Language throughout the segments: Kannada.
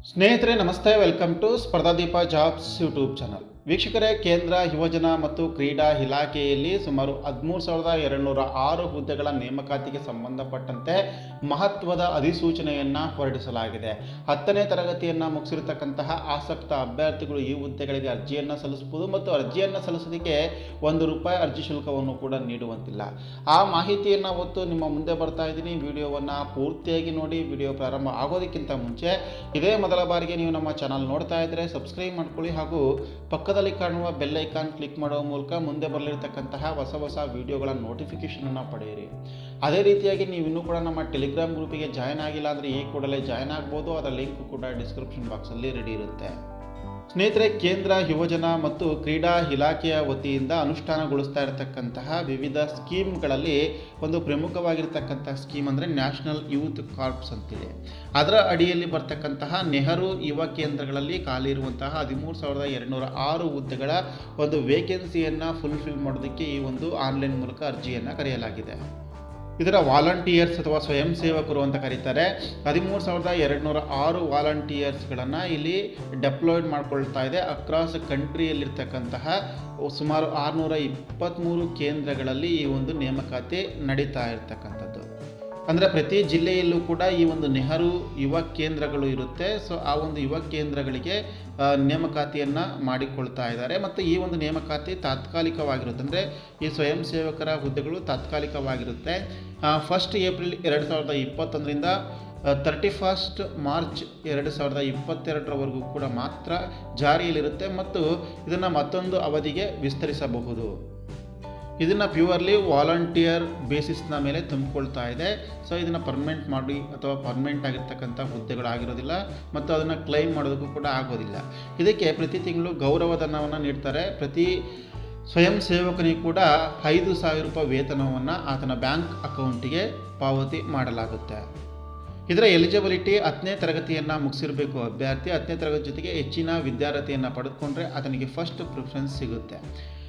ಸ್ನೇಹಿತರೆ ನಮಸ್ತೆ welcome to Spardhadeepa jobs YouTube channel ವೀಕ್ಷಕರೇ ಕೇಂದ್ರ ಯುವಜನ ಮತ್ತು ಕ್ರೀಡಾ ಇಲಾಖೆಯಲ್ಲಿ ಸುಮಾರು ಹದಿಮೂರು ಸಾವಿರದ ಎರಡುನೂರ ಆರು ಹುದ್ದೆಗಳ ನೇಮಕಾತಿಗೆ ಸಂಬಂಧಪಟ್ಟಂತೆ ಮಹತ್ವದ ಅಧಿಸೂಚನೆಯನ್ನು ಹೊರಡಿಸಲಾಗಿದೆ ಹತ್ತನೇ ತರಗತಿಯನ್ನು ಮುಗಿಸಿರ್ತಕ್ಕಂತಹ ಆಸಕ್ತ ಅಭ್ಯರ್ಥಿಗಳು ಈ ಹುದ್ದೆಗಳಿಗೆ ಅರ್ಜಿಯನ್ನು ಸಲ್ಲಿಸಬಹುದು ಮತ್ತು ಅರ್ಜಿಯನ್ನು ಸಲ್ಲಿಸೋದಕ್ಕೆ ಒಂದು ರೂಪಾಯಿ ಅರ್ಜಿ ಶುಲ್ಕವನ್ನು ಕೂಡ ನೀಡುವಂತಿಲ್ಲ ಆ ಮಾಹಿತಿಯನ್ನು ಹೊತ್ತು ನಿಮ್ಮ ಮುಂದೆ ಬರ್ತಾ ಇದ್ದೀನಿ ವಿಡಿಯೋವನ್ನು ಪೂರ್ತಿಯಾಗಿ ನೋಡಿ ವಿಡಿಯೋ ಪ್ರಾರಂಭ ಆಗೋದಕ್ಕಿಂತ ಮುಂಚೆ ಇದೇ ಮೊದಲ ಬಾರಿಗೆ ನೀವು ನಮ್ಮ ಚಾನಲ್ ನೋಡ್ತಾ ಇದ್ದರೆ ಸಬ್ಸ್ಕ್ರೈಬ್ ಮಾಡ್ಕೊಳ್ಳಿ ಹಾಗೂ ಪಕ್ಕದಲ್ಲಿ ಕಾಣುವ ಬೆಲ್ ಐಕಾನ್ ಕ್ಲಿಕ್ ಮಾಡುವ ಮೂಲಕ ಮುಂದೆ ಬರಲಿರ್ತಕ್ಕಂತಹ ಹೊಸ ಹೊಸ ವಿಡಿಯೋಗಳ ನೋಟಿಫಿಕೇಷನನ್ನು ಪಡೆಯಿರಿ ಅದೇ ರೀತಿಯಾಗಿ ನೀವು ಇನ್ನೂ ಕೂಡ ನಮ್ಮ ಟೆಲಿಗ್ರಾಮ್ ಗ್ರೂಪಿಗೆ ಜಾಯ್ನ್ ಆಗಿಲ್ಲ ಅಂದರೆ ಈ ಕೂಡಲೇ ಜಾಯ್ನ್ ಆಗ್ಬೋದು ಅದರ ಲಿಂಕ್ ಕೂಡ ಡಿಸ್ಕ್ರಿಪ್ಷನ್ ಬಾಕ್ಸಲ್ಲಿ ರೆಡಿ ಇರುತ್ತೆ ಸ್ನೇಹಿತರೆ ಕೇಂದ್ರ ಯುವಜನ ಮತ್ತು ಕ್ರೀಡಾ ಇಲಾಖೆಯ ವತಿಯಿಂದ ಅನುಷ್ಠಾನಗೊಳಿಸ್ತಾ ಇರತಕ್ಕಂತಹ ವಿವಿಧ ಸ್ಕೀಮ್ಗಳಲ್ಲಿ ಒಂದು ಪ್ರಮುಖವಾಗಿರ್ತಕ್ಕಂತಹ ಸ್ಕೀಮ್ ಅಂದರೆ ನ್ಯಾಷನಲ್ ಯೂತ್ ಕಾರ್ಪ್ಸ್ ಅಂತಿದೆ ಅದರ ಅಡಿಯಲ್ಲಿ ಬರ್ತಕ್ಕಂತಹ ನೆಹರು ಯುವ ಕೇಂದ್ರಗಳಲ್ಲಿ ಖಾಲಿ ಇರುವಂತಹ ಹದಿಮೂರು ಸಾವಿರದ ಎರಡುನೂರ ಆರು ಹುದ್ದೆಗಳ ಒಂದು ವೇಕೆನ್ಸಿಯನ್ನು ಫುಲ್ಫಿಲ್ ಮಾಡೋದಕ್ಕೆ ಈ ಒಂದು ಆನ್ಲೈನ್ ಮೂಲಕ ಅರ್ಜಿಯನ್ನು ಕರೆಯಲಾಗಿದೆ ಇದರ ವಾಲಂಟಿಯರ್ಸ್ ಅಥವಾ ಸ್ವಯಂ ಸೇವಕರು ಅಂತ ಕರೀತಾರೆ ಹದಿಮೂರು ಸಾವಿರದ ಎರಡುನೂರ ಆರು ವಾಲಂಟಿಯರ್ಸ್ಗಳನ್ನು ಇಲ್ಲಿ ಡೆಪ್ಲಾಯ್ಡ್ ಮಾಡ್ಕೊಳ್ತಾ ಇದೆ ಅಕ್ರಾಸ್ ಕಂಟ್ರಿಯಲ್ಲಿರ್ತಕ್ಕಂತಹ ಸುಮಾರು ಆರುನೂರ ಇಪ್ಪತ್ತ್ಮೂರು ಕೇಂದ್ರಗಳಲ್ಲಿ ಈ ಒಂದು ನೇಮಕಾತಿ ನಡೀತಾ ಇರತಕ್ಕಂಥದ್ದು ಅಂದರೆ ಪ್ರತಿ ಜಿಲ್ಲೆಯಲ್ಲೂ ಕೂಡ ಈ ಒಂದು ನೆಹರು ಯುವ ಕೇಂದ್ರಗಳು ಇರುತ್ತೆ ಸೊ ಆ ಒಂದು ಯುವ ಕೇಂದ್ರಗಳಿಗೆ ಆ, ನೇಮಕಾತಿಯನ್ನು ಮಾಡಿಕೊಳ್ತಾ ಇದ್ದಾರೆ ಮತ್ತು ಈ ಒಂದು ನೇಮಕಾತಿ ತಾತ್ಕಾಲಿಕವಾಗಿರುತ್ತೆ ಅಂದರೆ ಈ ಸ್ವಯಂ ಸೇವಕರ ಹುದ್ದೆಗಳು ತಾತ್ಕಾಲಿಕವಾಗಿರುತ್ತೆ ಫಸ್ಟ್ ಏಪ್ರಿಲ್ ಎರಡು ಸಾವಿರದ ಇಪ್ಪತ್ತೊಂದರಿಂದ ತರ್ಟಿ ಫಸ್ಟ್ ಮಾರ್ಚ್ ಎರಡು ಸಾವಿರದ ಇಪ್ಪತ್ತೆರಡರವರೆಗೂ ಕೂಡ ಮಾತ್ರ ಜಾರಿಯಲ್ಲಿರುತ್ತೆ ಮತ್ತು ಇದನ್ನು ಮತ್ತೊಂದು ಅವಧಿಗೆ ವಿಸ್ತರಿಸಬಹುದು ಇದನ್ನು ಪ್ಯೂರ್ಲಿ ವಾಲಂಟಿಯರ್ ಬೇಸಿಸ್ನ ಮೇಲೆ ತುಂಬಿಕೊಳ್ತಾ ಇದೆ ಸೊ ಇದನ್ನು ಪರ್ಮನೆಂಟ್ ಮಾಡಿ ಅಥವಾ ಪರ್ಮನೆಂಟ್ ಆಗಿರ್ತಕ್ಕಂಥ ಹುದ್ದೆಗಳಾಗಿರೋದಿಲ್ಲ ಮತ್ತು ಅದನ್ನು ಕ್ಲೈಮ್ ಮಾಡೋದಕ್ಕೂ ಕೂಡ ಆಗೋದಿಲ್ಲ ಇದಕ್ಕೆ ಪ್ರತಿ ತಿಂಗಳು ಗೌರವಧನವನ್ನು ನೀಡ್ತಾರೆ ಪ್ರತಿ ಸ್ವಯಂ ಸೇವಕನಿಗೂ ಕೂಡ ಐದು ಸಾವಿರ ರೂಪಾಯಿ ವೇತನವನ್ನು ಆತನ ಬ್ಯಾಂಕ್ ಅಕೌಂಟಿಗೆ ಪಾವತಿ ಮಾಡಲಾಗುತ್ತೆ ಇದರ ಎಲಿಜಿಬಿಲಿಟಿ ಹತ್ತನೇ ತರಗತಿಯನ್ನು ಮುಗಿಸಿರಬೇಕು ಅಭ್ಯರ್ಥಿ ಹತ್ತನೇ ತರಗತಿ ಜೊತೆಗೆ ಹೆಚ್ಚಿನ ವಿದ್ಯಾರ್ಹತೆಯನ್ನು ಪಡೆದುಕೊಂಡ್ರೆ ಆತನಿಗೆ ಫಸ್ಟ್ ಪ್ರಿಫರೆನ್ಸ್ ಸಿಗುತ್ತೆ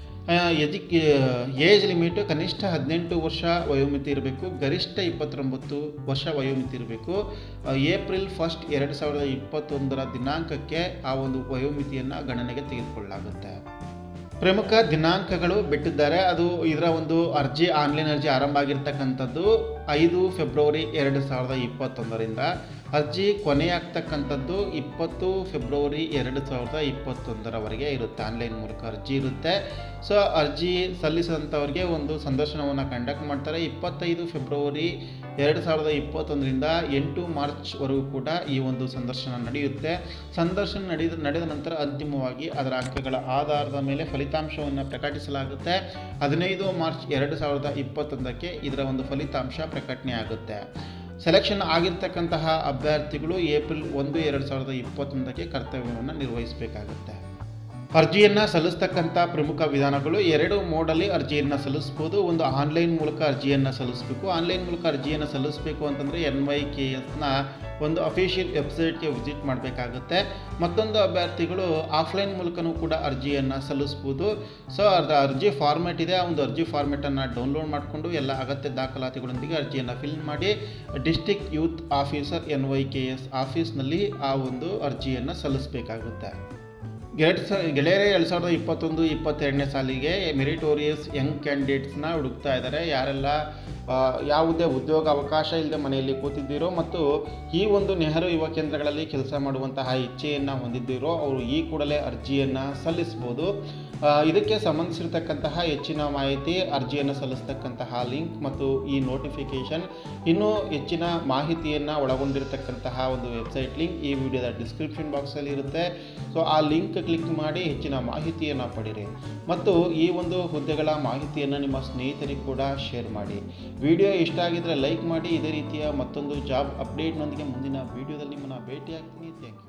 ಎಜುಕ್ ಏಜ್ ಲಿಮಿಟು ಕನಿಷ್ಠ ಹದಿನೆಂಟು ವರ್ಷ ವಯೋಮಿತಿ ಇರಬೇಕು ಗರಿಷ್ಠ ಇಪ್ಪತ್ತೊಂಬತ್ತು ವರ್ಷ ವಯೋಮಿತಿ ಇರಬೇಕು ಏಪ್ರಿಲ್ ಫಸ್ಟ್ ಎರಡು ಸಾವಿರದ ಇಪ್ಪತ್ತೊಂದರ ದಿನಾಂಕಕ್ಕೆ ಆ ಒಂದು ವಯೋಮಿತಿಯನ್ನು ಗಣನೆಗೆ ತೆಗೆದುಕೊಳ್ಳಲಾಗುತ್ತೆ ಪ್ರಮುಖ ದಿನಾಂಕಗಳು ಬಿಟ್ಟಿದ್ದಾರೆ ಅದು ಇದರ ಒಂದು ಅರ್ಜಿ ಆನ್ಲೈನ್ ಅರ್ಜಿ ಆರಂಭ ಆಗಿರ್ತಕ್ಕಂಥದ್ದು ಐದು ಫೆಬ್ರವರಿ ಎರಡು ಸಾವಿರದ ಇಪ್ಪತ್ತೊಂದರಿಂದ ಅರ್ಜಿ ಕೊನೆಯಾಗ್ತಕ್ಕಂಥದ್ದು ಇಪ್ಪತ್ತು ಫೆಬ್ರವರಿ ಎರಡು ಸಾವಿರದ ಇಪ್ಪತ್ತೊಂದರವರೆಗೆ ಇರುತ್ತೆ ಆನ್ಲೈನ್ ಮೂಲಕ ಅರ್ಜಿ ಇರುತ್ತೆ ಸೊ ಅರ್ಜಿ ಸಲ್ಲಿಸಿದಂಥವ್ರಿಗೆ ಒಂದು ಸಂದರ್ಶನವನ್ನು ಕಂಡಕ್ಟ್ ಮಾಡ್ತಾರೆ ಇಪ್ಪತ್ತೈದು ಫೆಬ್ರವರಿ ಎರಡು ಸಾವಿರದ ಇಪ್ಪತ್ತೊಂದರಿಂದ ಎಂಟು ಮಾರ್ಚ್ವರೆಗೂ ಕೂಡ ಈ ಒಂದು ಸಂದರ್ಶನ ನಡೆಯುತ್ತೆ ಸಂದರ್ಶನ ನಡೆದ ನಡೆದ ನಂತರ ಅಂತಿಮವಾಗಿ ಅದರ ಅಂಕಗಳ ಆಧಾರದ ಮೇಲೆ ಫಲಿತಾಂಶವನ್ನು ಪ್ರಕಟಿಸಲಾಗುತ್ತೆ ಹದಿನೈದು ಮಾರ್ಚ್ ಎರಡು ಸಾವಿರದ ಇಪ್ಪತ್ತೊಂದಕ್ಕೆ ಇದರ ಒಂದು ಫಲಿತಾಂಶ ಪ್ರಕಟಣೆ ಆಗುತ್ತೆ ಸೆಲೆಕ್ಷನ್ ಆಗಿರ್ತಕ್ಕಂತಹ ಅಭ್ಯರ್ಥಿಗಳು ಏಪ್ರಿಲ್ ಒಂದು ಎರಡು ಸಾವಿರದ ಇಪ್ಪತ್ತೊಂದಕ್ಕೆ ಕರ್ತವ್ಯವನ್ನು ನಿರ್ವಹಿಸಬೇಕಾಗುತ್ತೆ ಅರ್ಜಿಯನ್ನು ಸಲ್ಲಿಸ್ತಕ್ಕಂಥ ಪ್ರಮುಖ ವಿಧಾನಗಳು ಎರಡು ಮೋಡಲ್ಲಿ ಅರ್ಜಿಯನ್ನು ಸಲ್ಲಿಸ್ಬೋದು ಒಂದು ಆನ್ಲೈನ್ ಮೂಲಕ ಅರ್ಜಿಯನ್ನು ಸಲ್ಲಿಸಬೇಕು ಆನ್ಲೈನ್ ಮೂಲಕ ಅರ್ಜಿಯನ್ನು ಸಲ್ಲಿಸಬೇಕು ಅಂತಂದರೆ ಎನ್ ವೈ ಕೆ ಎಸ್ನ ಒಂದು ಅಫಿಷಿಯಲ್ ವೆಬ್ಸೈಟ್ಗೆ ವಿಸಿಟ್ ಮಾಡಬೇಕಾಗುತ್ತೆ ಮತ್ತೊಂದು ಅಭ್ಯರ್ಥಿಗಳು ಆಫ್ಲೈನ್ ಮೂಲಕನೂ ಕೂಡ ಅರ್ಜಿಯನ್ನು ಸಲ್ಲಿಸ್ಬೋದು ಸೊ ಅರ್ಧ ಅರ್ಜಿ ಫಾರ್ಮೆಟ್ ಇದೆ ಆ ಒಂದು ಅರ್ಜಿ ಫಾರ್ಮೆಟನ್ನು ಡೌನ್ಲೋಡ್ ಮಾಡಿಕೊಂಡು ಎಲ್ಲ ಅಗತ್ಯ ದಾಖಲಾತಿಗಳೊಂದಿಗೆ ಅರ್ಜಿಯನ್ನು ಫಿಲ್ ಮಾಡಿ district youth officer N Y K S ಆಫೀಸ್ನಲ್ಲಿ ಆ ಒಂದು ಅರ್ಜಿಯನ್ನು ಸಲ್ಲಿಸಬೇಕಾಗುತ್ತೆ ಎರಡು ಸ ಗೆಳೆಯರೇ ಎರಡು ಸಾವಿರದ ಇಪ್ಪತ್ತೊಂದು ಇಪ್ಪತ್ತೆರಡನೇ ಸಾಲಿಗೆ ಮೆರಿಟೋರಿಯಸ್ ಯಂಗ್ ಕ್ಯಾಂಡಿಡೇಟ್ಸ್ನ ಹುಡುಕ್ತಾ ಇದ್ದಾರೆ ಯಾರೆಲ್ಲ ಆ, ಯಾವುದೇ ಉದ್ಯೋಗ ಅವಕಾಶ ಇಲ್ಲದೆ ಮನೆಯಲ್ಲಿ ಕೂತಿದ್ದೀರೋ ಮತ್ತು ಈ ಒಂದು ನೆಹರು ಯುವ ಕೇಂದ್ರಗಳಲ್ಲಿ ಕೆಲಸ ಮಾಡುವಂತಹ ಇಚ್ಛೆಯನ್ನು ಹೊಂದಿದ್ದೀರೋ ಅವರು ಈ ಕೂಡಲೇ ಅರ್ಜಿಯನ್ನು ಸಲ್ಲಿಸ್ಬೋದು ಆ, ಇದಕ್ಕೆ ಸಂಬಂಧಿಸಿರ್ತಕ್ಕಂತಹ ಹೆಚ್ಚಿನ ಮಾಹಿತಿ ಅರ್ಜಿಯನ್ನು ಸಲ್ಲಿಸ್ತಕ್ಕಂತಹ ಲಿಂಕ್ ಮತ್ತು ಈ ನೋಟಿಫಿಕೇಷನ್ ಇನ್ನೂ ಹೆಚ್ಚಿನ ಮಾಹಿತಿಯನ್ನು ಒಳಗೊಂಡಿರತಕ್ಕಂತಹ ಒಂದು ವೆಬ್ಸೈಟ್ ಲಿಂಕ್ ಈ ವಿಡಿಯೋದ ಡಿಸ್ಕ್ರಿಪ್ಷನ್ ಬಾಕ್ಸಲ್ಲಿ ಇರುತ್ತೆ ಸೊ ಆ ಲಿಂಕ್ ಕ್ಲಿಕ್ ಮಾಡಿ ಹೆಚ್ಚಿನ ಮಾಹಿತಿಯನ್ನು ಪಡೀರಿ ಮತ್ತು ಈ ಒಂದು ಹುದ್ದೆಗಳ ಮಾಹಿತಿಯನ್ನು ನಿಮ್ಮ ಸ್ನೇಹಿತರಿಗೆ ಕೂಡ ಶೇರ್ ಮಾಡಿ ವಿಡಿಯೋ ಇಷ್ಟ ಆಗಿದ್ದರೆ ಲೈಕ್ ಮಾಡಿ ಇದೇ ರೀತಿಯ ಮತ್ತೊಂದು ಜಾಬ್ ಅಪ್ಡೇಟ್ನೊಂದಿಗೆ ಮುಂದಿನ ವಿಡಿಯೋದಲ್ಲಿ ನಿಮ್ಮನ್ನು ಭೇಟಿ ಆಗ್ತೀನಿ ಥ್ಯಾಂಕ್ ಯು